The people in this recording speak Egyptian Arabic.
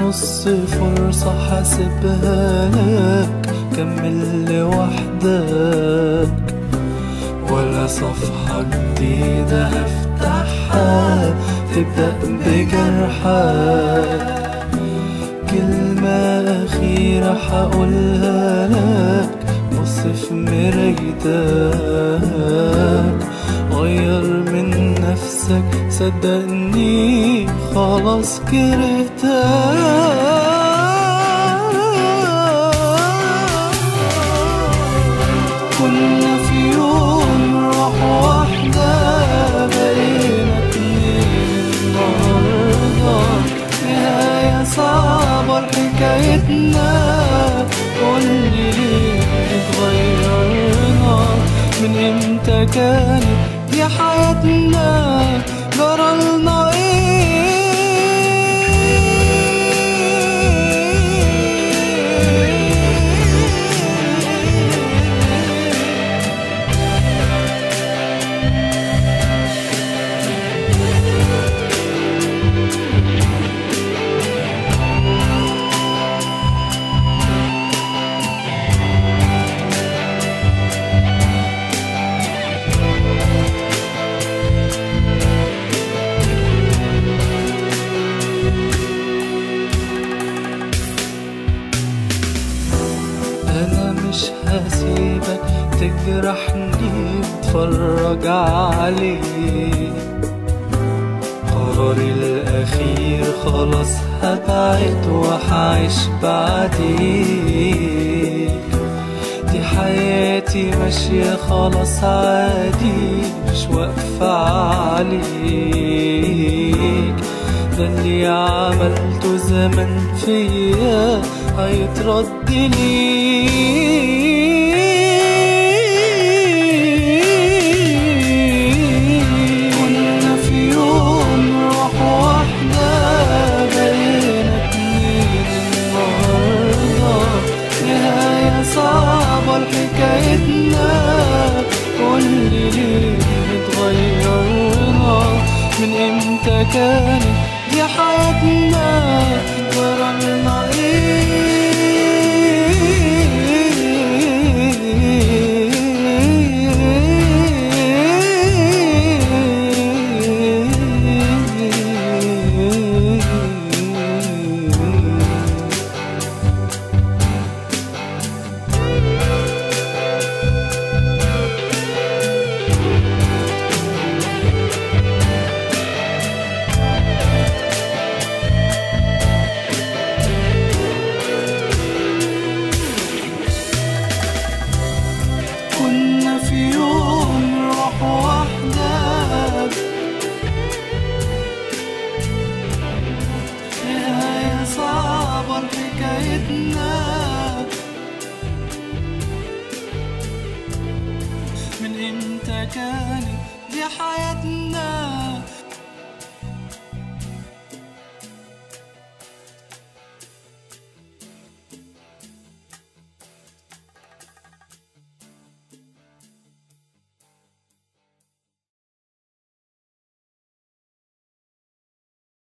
نص فرصة حاسبها لك كمل لوحدك ولا صفحة جديدة هفتحها تبدأ بجرحك كلمة أخيرة هقولها لك بص في مرايتك غير من نفسك صدقني خلاص كرهتك كنا في يوم روح واحدة بقينا اتنين النهاردة نهاية صعبة حكايتنا قولي ليه اتغيرنا من امتى كانت دي حياتنا جرالنا ايه انا مش هسيبك تجرحني اتفرج عليك قراري الاخير خلاص هبعد وهعيش بعديك دي حياتي ماشية خلاص عادي مش واقفة عليك ده اللي عملته زمان فيا هيترد ليك كنا في يوم روح واحدة بقينا اتنين النهاردة نهاية صعبة لحكايتنا قولي ليه اتغيرنا من امتى كانت دي حياتنا جرالنا ايه كنا في يوم روح واحدة نهاية صعبة لحكايتنا من امتى كانت دي حياتنا